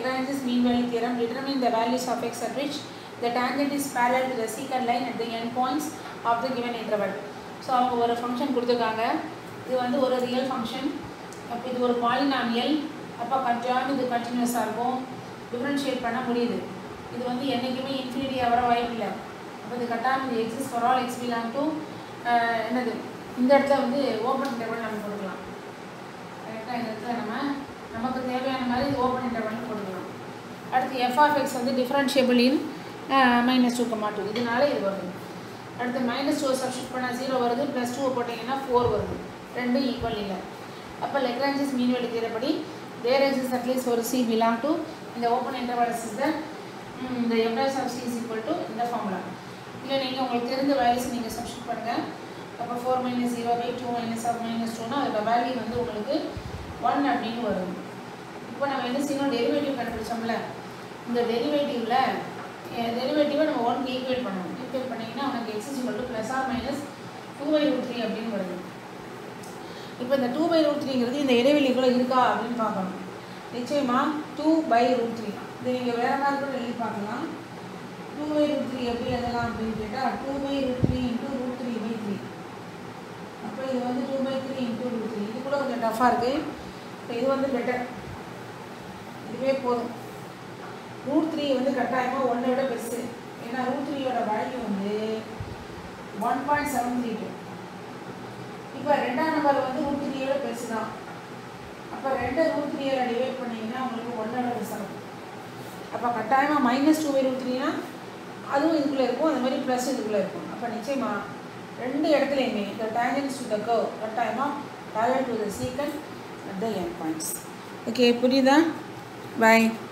Lagrange's mean value theorem determine the values of x at which the tangent is parallel to the secant line at the end points of the given interval. So அவங்க ஒரு function கொடுத்துருக்காங்க இது வந்து ஒரு real function அப்போ இது ஒரு polynomial அப்போ கண்டினியூ இது கண்டினியூஸாக இருக்கும் டிஃப்ரென்ஷியேட் பண்ண முடியுது இது வந்து என்றைக்குமே இன்ஃபினிட்டி வர வாய்ப்பு இல்லை அப்போ இது கட்டாயம் இது exists for all x belong to என்னது இந்த இடத்துல வந்து ஓப்பன் இன்டர்வல் நம்ம கொடுக்கலாம் கரெக்டாக இந்த இடத்துல நம்ம நமக்கு தேவையான மாதிரி இது ஓப்பன் இன்டர்வல் கொடுக்கலாம் அடுத்து எஃப் ஆஃப் எக்ஸ் வந்து differentiable in minus two comma two இதனால இது வருது அடுத்து மைனஸ் டூ சப்ஸ்டியூட் பண்ணால் ஜீரோ வருது ப்ளஸ் டூ போட்டிங்கன்னா ஃபோர் வருது ரெண்டும் ஈக்குவல் இல்லை அப்போ லெக்ரான்ஜிஸ் மீன் வெளி தீரப்படி தேர் எக்ஸிஸ் அட்லீஸ்ட் ஒரு சி பிலாங் டு இந்த ஓப்பன் இன்டர்வல் இஸ் த இந்த f's of c is equal to இந்த ஃபார்முலா இல்லை நீங்கள் உங்களுக்கு தெரிந்த வேல்யூஸ் நீங்கள் சப்ஸ்டியூட் பண்ணுங்கள் அப்போ four minus zero by two minus of மைனஸ் டூனா அதோட வேல்யூ வந்து உங்களுக்கு ஒன் அப்படின்னு வருது இப்போ நம்ம என்ன செய்யணும் டெரிவேட்டிவ் கண்டுபிடிச்சோம்ல இந்த டெரிவேட்டிவில் டெரிவேட்டிவை நம்ம ஒன்க்கு ஈக்குவேட் பண்ணணும் ஈக்குவேட் பண்ணிங்கன்னா உனக்கு x equal to plus or minus two by root three அப்படின்னு வருது இப்போ இந்த டூ பை ரூட் த்ரீங்கிறது இந்த இடைவெளிக்குள்ளே இருக்கா அப்படின்னு பார்க்கணும் நிச்சயமாக டூ பை ரூட் த்ரீ இது நீங்கள் வேறு மாதிரி கூட எழுதி பார்க்கலாம் டூ பை ரூட் த்ரீ எப்படி எழுதலாம் அப்படின்னு கேட்டால் two by root three into root three by three அப்போ இது வந்து two by three into root three இது கூட கொஞ்சம் டஃப்பாக இருக்குது இப்போ இது வந்து பெட்டர் இதுவே போதும் ரூட் த்ரீ வந்து கட்டாயமாக ஒன்றை விட பெருசு ஏன்னா ரூட் த்ரீயோட வேல்யூ வந்து one point seven three two இப்போ ரெண்டாம் நம்பர் வந்து ரூட் த்ரீயோட பெருசு தான் அப்போ ரெண்டை ரூட் த்ரீயோட டிவைட் பண்ணிங்கன்னா உங்களுக்கு ஒன்றோட பெருசாக இருக்கும் அப்போ கட்டாயமாக மைனஸ் டூ பை ரூட் த்ரீனா அதுவும் இதுக்குள்ளே இருக்கும் அந்த மாதிரி ப்ளஸ் இதுக்குள்ளே இருக்கும் அப்போ நிச்சயமாக ரெண்டு இடத்துலையுமே இந்த டேஞ்சன்ஸ் டு த கர்வ் கட்டாயமாக parallel to the secant at the end points okay புரியுதா பாய்